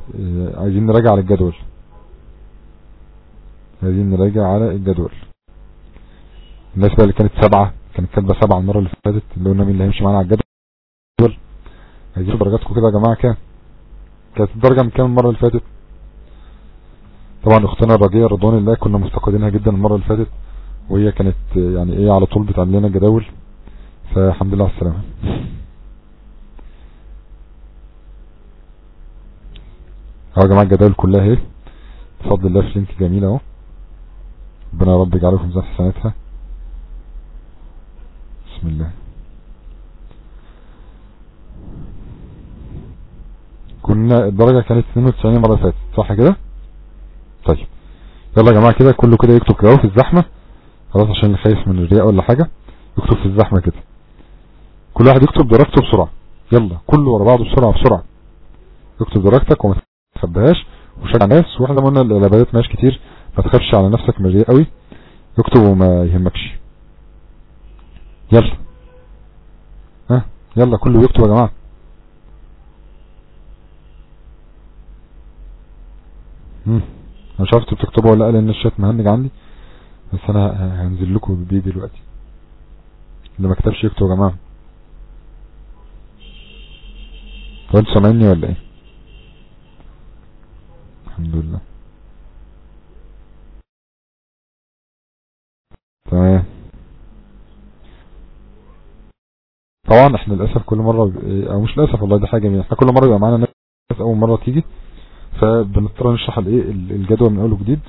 اه عايزين نراجع على الجدول عايزين نراجع على الجدول الناس بقى اللي كانت سبعة كانت كاتبة سبعة المرة اللي فاتت اللي قلنا مين اللي هيمشي معانا على الجدول عايزين درجاتكم كده يا جماعة كام كانت الدرجة من كام المرة اللي فاتت طبعا اختنا الرجية رضوان الله كنا مفتقدينها جدا المرة اللي فاتت وهي كانت يعني ايه على طول بتعمل لنا جداول فالحمد لله على السلامة اهو يا جماعة الجداول كلها اهي بفضل الله في لينك جميل اهو ربنا يا رب يجعله في ميزان حسناتها بسم الله كنا الدرجة كانت 92 المرة اللي فاتت صح كده طيب يلا يا جماعة كده كله كده يكتب كده في الزحمة خلاص عشان اللي خايف من الرياء ولا حاجة يكتب في الزحمة كده كل واحد يكتب درجته بسرعة يلا كله ورا بعضه بسرعة بسرعة اكتب درجتك وما تخبيهاش وشجع ناس واحنا قلنا العبادات ماش كتير ما تخافش على نفسك من الرياء قوي اكتب وما يهمكش يلا ها يلا كله يكتب يا جماعة مم. انا مش عارف انتوا بتكتبوا ولا لا لان الشات مهنج عندي بس انا هنزل لكم بيه دلوقتي اللي ما كتبش يكتب يا جماعه هو انتوا سامعيني ولا ايه الحمد لله تمام طبعا احنا للاسف كل مره ب... او مش للاسف والله دي حاجه جميله احنا كل مره بيبقى معانا ناس اول مره تيجي فبنضطر نشرح الايه الجدول من اول وجديد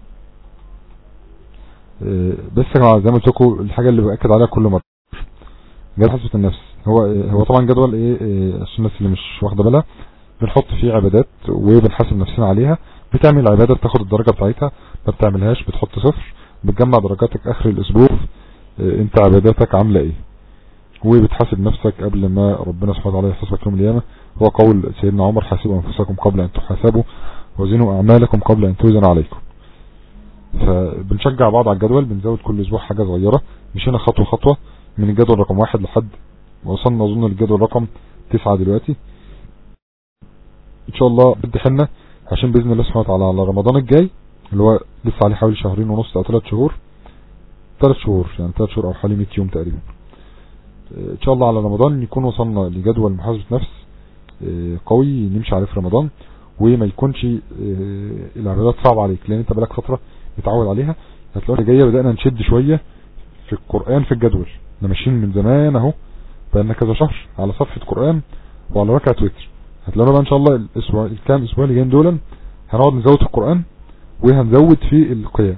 بس يا جماعه زي ما قلت لكم الحاجه اللي باكد عليها كل مره جدول حسبه النفس هو هو طبعا جدول ايه عشان الناس اللي مش واخده بالها بنحط فيه عبادات وبنحاسب نفسنا عليها بتعمل عباده بتاخد الدرجه بتاعتها ما بتعملهاش بتحط صفر بتجمع درجاتك اخر الاسبوع انت عباداتك عامله ايه وبتحاسب نفسك قبل ما ربنا سبحانه وتعالى يحاسبك يوم القيامه هو قول سيدنا عمر حاسبوا انفسكم قبل ان تحاسبوا وزنوا اعمالكم قبل ان توزن عليكم فبنشجع بعض على الجدول بنزود كل اسبوع حاجة صغيرة مشينا خطوة خطوة من الجدول رقم واحد لحد وصلنا اظن الجدول رقم تسعة دلوقتي ان شاء الله بدي حنا عشان باذن الله سبحانه وتعالى على رمضان الجاي اللي هو لسه عليه حوالي شهرين ونص او ثلاث شهور ثلاث شهور يعني ثلاث شهور او حوالي 100 يوم تقريبا ان شاء الله على رمضان نكون وصلنا لجدول محاسبة نفس قوي نمشي عليه في رمضان وما يكونش العبادات صعبة عليك لان انت بقالك فترة متعود عليها هتلاقي جاية بدأنا نشد شوية في القرآن في الجدول احنا ماشيين من زمان اهو بقالنا كذا شهر على صفحة قرآن وعلى ركعة تويتر هتلاقينا بقى ان شاء الله الاسبوع الكام اسبوع اللي جايين دول هنقعد نزود في القرآن وهنزود في القيام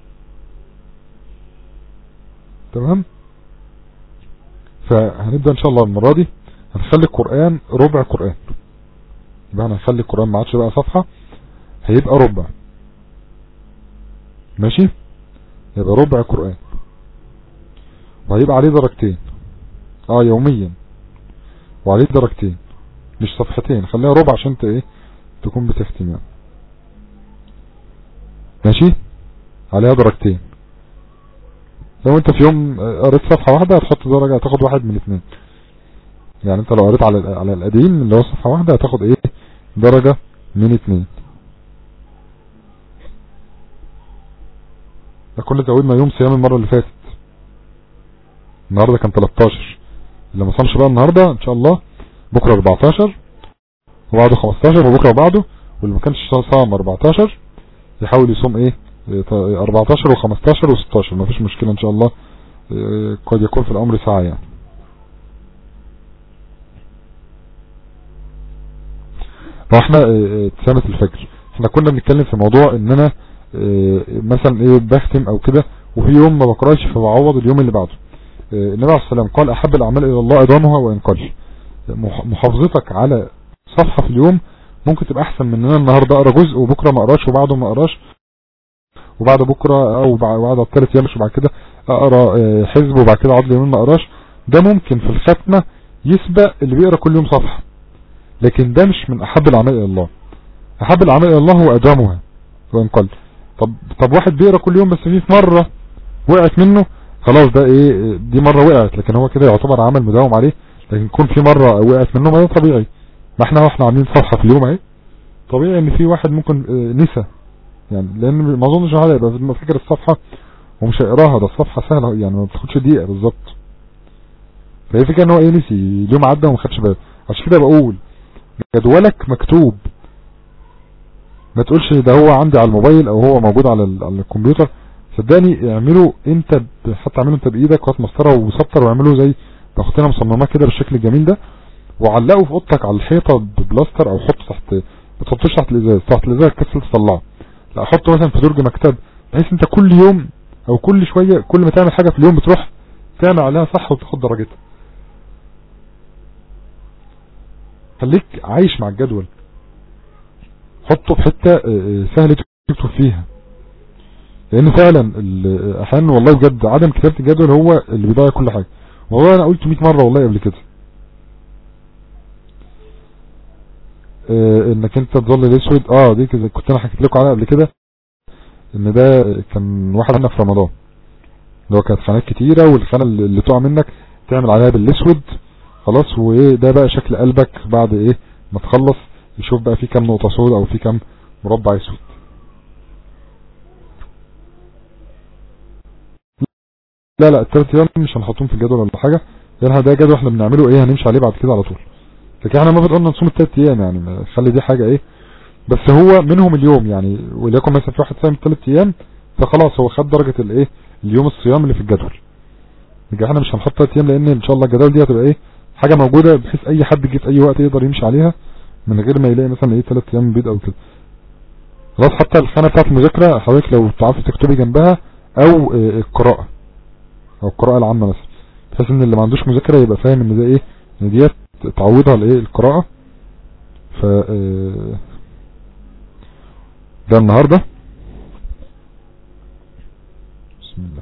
تمام فهنبدأ ان شاء الله المرة دي هنخلي القرآن ربع قرآن يبقى هنخلي القرآن ما عادش بقى صفحة هيبقى ربع ماشي يبقى ربع قرآن وهيبقى عليه درجتين اه يوميا وعليه درجتين مش صفحتين خليها ربع عشان انت ايه تكون بتختم يعني ماشي عليها درجتين لو انت في يوم قريت صفحة واحدة هتحط درجة هتاخد واحد من اثنين يعني انت لو قريت على على القديم اللي هو صفحة واحدة هتاخد ايه درجة من اثنين كنا زودنا يوم صيام المرة اللي فاتت النهاردة كان 13 اللي ما صامش بقى النهاردة ان شاء الله بكرة 14 وبعده 15 وبكرة وبعده واللي ما كانش صام 14 يحاول يصوم ايه 14 و15 و16 ما فيش مشكلة ان شاء الله قد يكون في الامر ساعة يعني واحنا سنة الفجر احنا كنا بنتكلم في موضوع ان انا مثلا ايه بختم او كده وفي يوم ما بقراش فبعوض اليوم اللي بعده النبي عليه السلام قال احب الاعمال الى الله ادامها وان قل محافظتك على صفحة في اليوم ممكن تبقى احسن من ان انا النهاردة اقرا جزء وبكرة ما اقراش وبعده ما اقراش وبعد بكرة او بعد الثلاث ايام وبعد كده اقرا حزب وبعد كده اقعد يومين ما اقراش ده ممكن في الختمة يسبق اللي بيقرا كل يوم صفحة لكن ده مش من احب الاعمال الى الله احب الاعمال الى الله هو ادامها وان قل طب طب واحد بيقرا كل يوم بس في مرة وقعت منه خلاص ده ايه دي مرة وقعت لكن هو كده يعتبر عمل مداوم عليه لكن يكون في مرة وقعت منه ما ده طبيعي ما احنا احنا عاملين صفحة في اليوم اهي طبيعي ان في واحد ممكن آه، نسى يعني لان ما اظنش هذا يبقى فاكر الصفحة ومش هيقراها ده الصفحة سهلة يعني ما بتاخدش دقيقة بالظبط فهي فكرة ان هو ايه نسي اليوم عدى وما خدش باله عشان كده بقول جدولك مكتوب ما تقولش ده هو عندي على الموبايل او هو موجود على, على الكمبيوتر صدقني اعمله انت حتى اعمله انت بايدك وهات مسطره وسطر واعمله زي اختنا مصمماه كده بالشكل الجميل ده وعلقه في اوضتك على الحيطه ببلاستر او حطه تحت ما تحطوش تحت الازاز تحت الازاز تكسل تطلعه لا حطه مثلا في درج مكتب بحيث انت كل يوم او كل شويه كل ما تعمل حاجه في اليوم بتروح تعمل عليها صح وتاخد درجتها خليك عايش مع الجدول حطه في حته آه، آه، سهله تكتب فيها لان فعلا احيانا والله بجد عدم كتابه الجدول هو اللي بيضيع كل حاجه والله انا قلت 100 مره والله قبل كده اه انك انت تظل الاسود اه دي كده كنت انا حكيت لكم عنها قبل كده ان ده كان واحد عندنا في رمضان اللي هو كانت خانات كتيره والخانه اللي تقع منك تعمل عليها بالاسود خلاص وايه ده بقى شكل قلبك بعد ايه ما تخلص يشوف بقى في كام نقطه سود او في كام مربع اسود لا لا الثلاث ايام مش هنحطهم في الجدول ولا حاجه لان ده جدول احنا بنعمله ايه هنمشي عليه بعد كده على طول لكن احنا المفروض قلنا نصوم الثلاث ايام يعني خلي دي حاجه ايه بس هو منهم اليوم يعني وليكن مثلا في واحد صايم ثلاث ايام فخلاص هو خد درجه الايه اليوم الصيام اللي في الجدول يبقى احنا مش هنحط ثلاث ايام لان ان شاء الله الجدول دي هتبقى ايه حاجه موجوده بحيث اي حد يجي في اي وقت يقدر يمشي عليها من غير ما يلاقي مثلا ايه ثلاث ايام بيض او كده خلاص حتى الخانه بتاعت المذاكره حضرتك لو تعرفي تكتبي جنبها او آه، القراءه او القراءة العامة مثلا بحيث ان اللي ما عندوش مذاكرة يبقى فاهم ان ده ايه ان ديت تعودها لايه القراءة ف آه، ده النهاردة بسم الله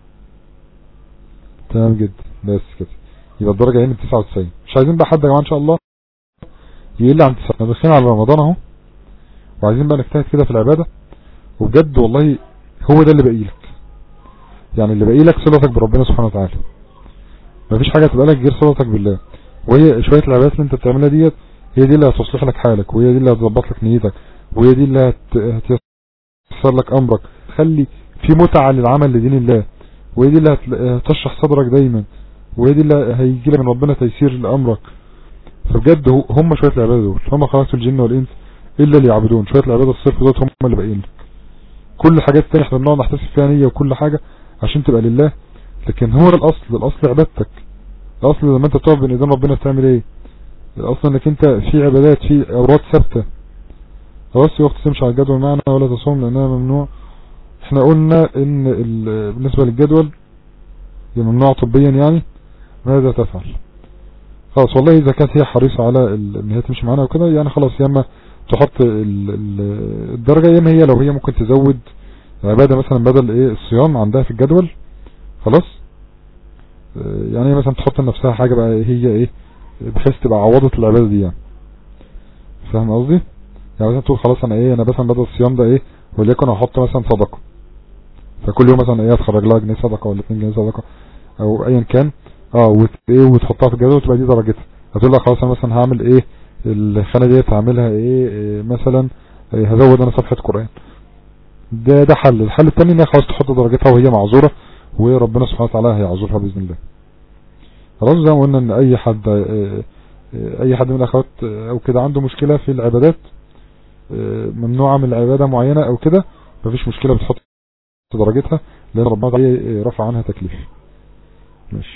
تمام جدا بس كده يبقى الدرجة هنا 99 مش عايزين بقى حد يا جماعة ان شاء الله يقل عن 9 احنا داخلين على رمضان اهو وعايزين بقى نجتهد كده في العبادة وبجد والله هو ده اللي باقي لك يعني اللي باقي لك صلتك بربنا سبحانه وتعالى مفيش حاجة تبقى لك غير صلتك بالله وهي شوية العبادات اللي انت بتعملها ديت هي دي اللي هتصلح لك حالك وهي دي اللي هتظبط لك نيتك وهي دي اللي هتيسر لك امرك تخلي في متعة للعمل لدين الله وهي دي اللي هتشرح صدرك دايما وهي دي اللي هيجي لك من ربنا تيسير لامرك فبجد هم شوية العبادة دول هم خلاص الجن والانس الا اللي يعبدون شوية العبادة الصرف دول هم اللي باقيين لك كل الحاجات التانية احنا بنقعد نحتسب فيها نية وكل حاجة عشان تبقى لله لكن هو ده الاصل الاصل عبادتك الاصل لما انت تقف بين ايدين ربنا بتعمل ايه الاصل انك انت في عبادات في اوراد ثابته خلاص وقت تمشي على الجدول معنا ولا تصوم لانها ممنوع احنا قلنا ان بالنسبة للجدول ممنوع طبيا يعني ماذا تفعل خلاص والله اذا كانت هي حريصة على ان هي تمشي معانا وكده يعني خلاص يا اما تحط الدرجة يا اما هي لو هي ممكن تزود عبادة مثلا بدل ايه الصيام عندها في الجدول خلاص آه، يعني مثلا تحط لنفسها حاجة بقى هي ايه بحيث تبقى عوضت العبادة دي يعني فاهم قصدي يعني مثلا تقول خلاص انا ايه انا مثلا بدل الصيام ده ايه وليكن احط مثلا صدقة فكل يوم مثلا ايه اتخرج لها جنيه صدقة ولا 2 جنيه صدقة او ايا كان اه وت ايه وتحطها في الجدول وتبقى دي درجتها هتقول لك خلاص انا مثلا هعمل ايه الخانة ديت هعملها ايه, إيه مثلا إيه هزود انا صفحة قرآن ده ده حل الحل الثاني انها خلاص تحط درجتها وهي معذورة وربنا سبحانه وتعالى هيعذرها بإذن الله خلاص زي ما قلنا ان اي حد آه، آه، اي حد من الاخوات آه، او كده عنده مشكلة في العبادات ممنوعة من العبادة معينة او كده مفيش مشكلة بتحط درجتها لان ربنا تعالى رفع عنها تكليف ماشي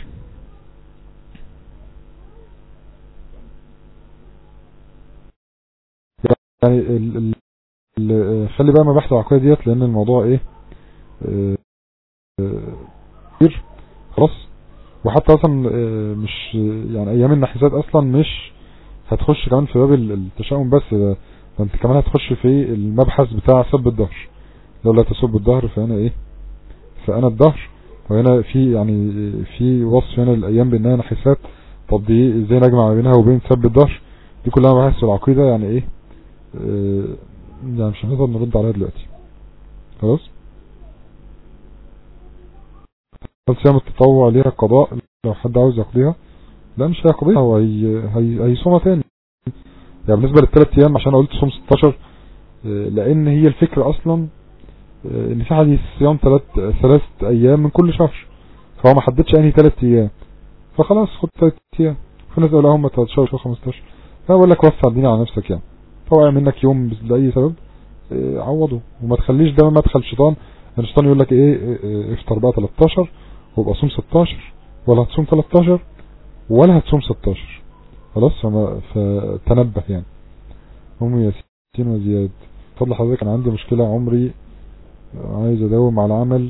يعني خلي بقى مباحث العقيدة ديت لان الموضوع ايه آه، كتير خلاص وحتى اصلا آه، مش يعني ايام النحسات اصلا مش هتخش كمان في باب التشاؤم بس ده انت كمان هتخش في المبحث بتاع سب الظهر لو لا تسب الظهر فانا ايه فانا الظهر وهنا في يعني في وصف هنا الايام بانها نحسات طب دي ازاي نجمع بينها وبين سب الظهر دي كلها مباحث العقيدة يعني ايه آه، يعني مش هنقدر نرد عليها دلوقتي خلاص هل صيام التطوع ليها قضاء لو حد عاوز يقضيها لا مش هيقضيها هو هي هي هيصومها تاني يعني بالنسبة للثلاث ايام عشان قلت صوم 16 آه، لان هي الفكرة اصلا آه، ان في حديث صيام ثلاث ثلاث ايام من كل شهر فهو ما حددش انهي ثلاث ايام فخلاص خد ثلاث ايام في ناس قالوا هم 13 و 15 فانا بقول لك وسع الدنيا على نفسك يعني طبعا منك يوم لاي سبب آه، عوضه وما تخليش ده مدخل شيطان ان الشيطان يقول لك ايه آه، آه، افطر بقى 13 وابقى صوم 16 ولا هتصوم 13 ولا هتصوم 16 خلاص فما فتنبه يعني ام ياسين وزياد فضل حضرتك انا عندي مشكلة عمري عايز اداوم على عمل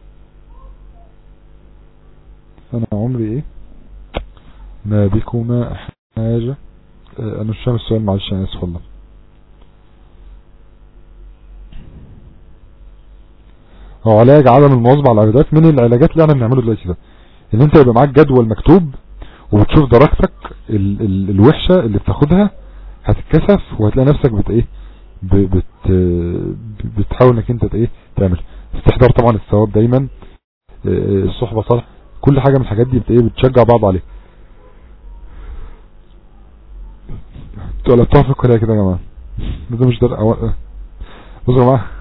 انا عمري ايه ما بكما حاجة آه، انا مش فاهم السؤال معلش انا اسف والله هو علاج عدم المواظبة على العبادات من العلاجات اللي احنا بنعمله دلوقتي ده ان انت يبقى معاك جدول مكتوب وبتشوف درجتك ال ال الوحشة اللي بتاخدها هتتكسف وهتلاقي نفسك بت ايه ب- بت بتحاول انك انت ايه تعمل استحضار طبعا الثواب دايما آه، الصحبة صالح كل حاجة من الحاجات دي بت ايه بتشجع بعض عليها ولا اتفق ولا كده يا جماعة ده مش در... أو... بصوا يا جماعة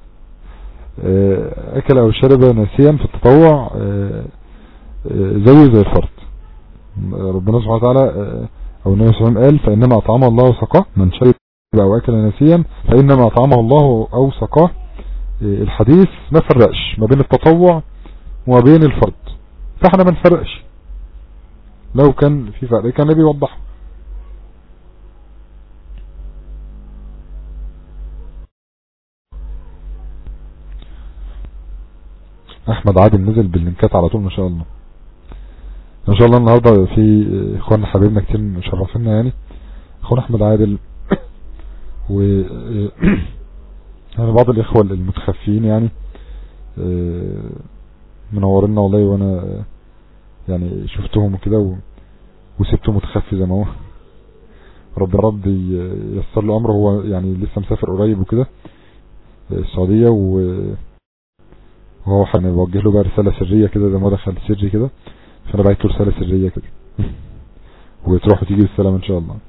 آه، اكل او شرب ناسيا في التطوع آه، آه، زيه زي الفرد ربنا سبحانه وتعالى آه، او النبي صلى الله عليه وسلم قال فانما اطعمه الله وسقاه من شرب او اكل ناسيا فانما اطعمه الله او سقاه آه، الحديث ما فرقش ما بين التطوع وما بين الفرد فاحنا ما نفرقش لو كان في فرق كان النبي يوضحه احمد عادل نزل باللينكات على طول ما شاء الله ما شاء الله النهاردة في اخواننا حبيبنا كتير مشرفينا يعني اخونا احمد عادل و يعني بعض الاخوة المتخفيين يعني آه، منورنا والله وانا آه، يعني شفتهم وكده و- وسبته متخفي زي ما هو ربنا رب ي- ييسر له امره هو يعني لسه مسافر قريب وكده آه، السعودية و- وهو حن بوجه له بقى رسالة سرية كده زي ما هو دخل سري كده فانا بعت له رسالة سرية كده وتروح وتيجي بالسلام ان شاء الله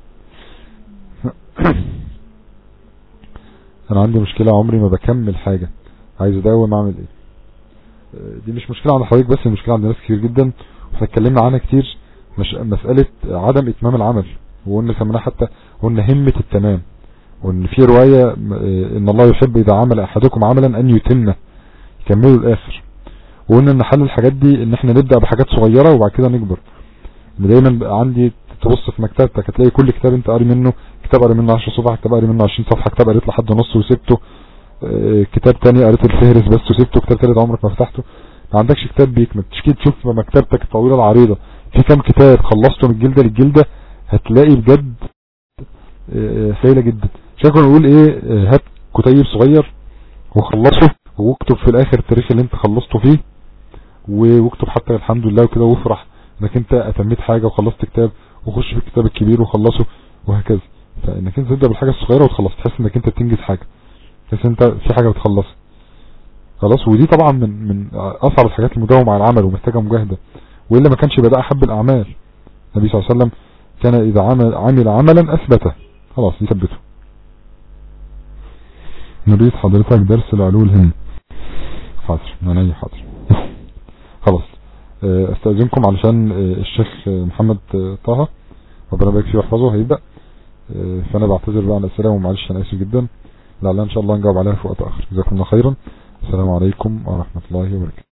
انا عندي مشكلة عمري ما بكمل حاجة عايز اداوم اعمل ايه آه، دي مش مشكلة عند حضرتك بس المشكلة عند ناس كتير جدا واحنا اتكلمنا عنها كتير مش مسألة عدم اتمام العمل وقلنا سميناها حتى قلنا همة التمام وان في رواية آه، ان الله يحب اذا عمل احدكم عملا ان يتمه يكمله الاخر وقلنا ان حل الحاجات دي ان احنا نبدأ بحاجات صغيرة وبعد كده نكبر ان دايما بقى عندي تبص في مكتبتك هتلاقي كل كتاب انت قاري منه كتاب قاري منه 10 صفحة كتاب قاري منه 20 صفحة كتاب قريت لحد نص وسبته اه، كتاب تاني قريت الفهرس بس وسبته كتاب تالت عمرك ما فتحته ما عندكش كتاب بيكمل تشكي تشوف في مكتبتك الطويلة العريضة في كام كتاب خلصته من الجلدة للجلدة هتلاقي بجد اه، هايلة جدا شكرا نقول ايه اه، هات كتيب صغير وخلصه واكتب في الاخر التاريخ اللي انت خلصته فيه و- واكتب حتى الحمد لله وكده وافرح انك انت اتميت حاجة وخلصت كتاب وخش في الكتاب الكبير وخلصه وهكذا فانك انت تبدأ بالحاجة الصغيرة وتخلص تحس انك انت بتنجز حاجة تحس انت في حاجة بتخلصها خلاص ودي طبعا من من اصعب الحاجات المداومة على العمل ومحتاجة مجاهدة والا ما كانش بدأ احب الاعمال النبي صلى الله عليه وسلم كان اذا عمل عمل عملا اثبته خلاص يثبته نريد حضرتك درس العلو الهم حاضر عينيا حاضر خلاص آه، استاذنكم علشان آه، الشيخ آه، محمد آه، طه ربنا يبارك فيه ويحفظه هيبدأ آه، فانا بعتذر بقى عن الاسئله ومعلش انا اسف جدا لعلنا ان شاء الله نجاوب عليها في وقت اخر جزاكم الله خيرا السلام عليكم ورحمه الله وبركاته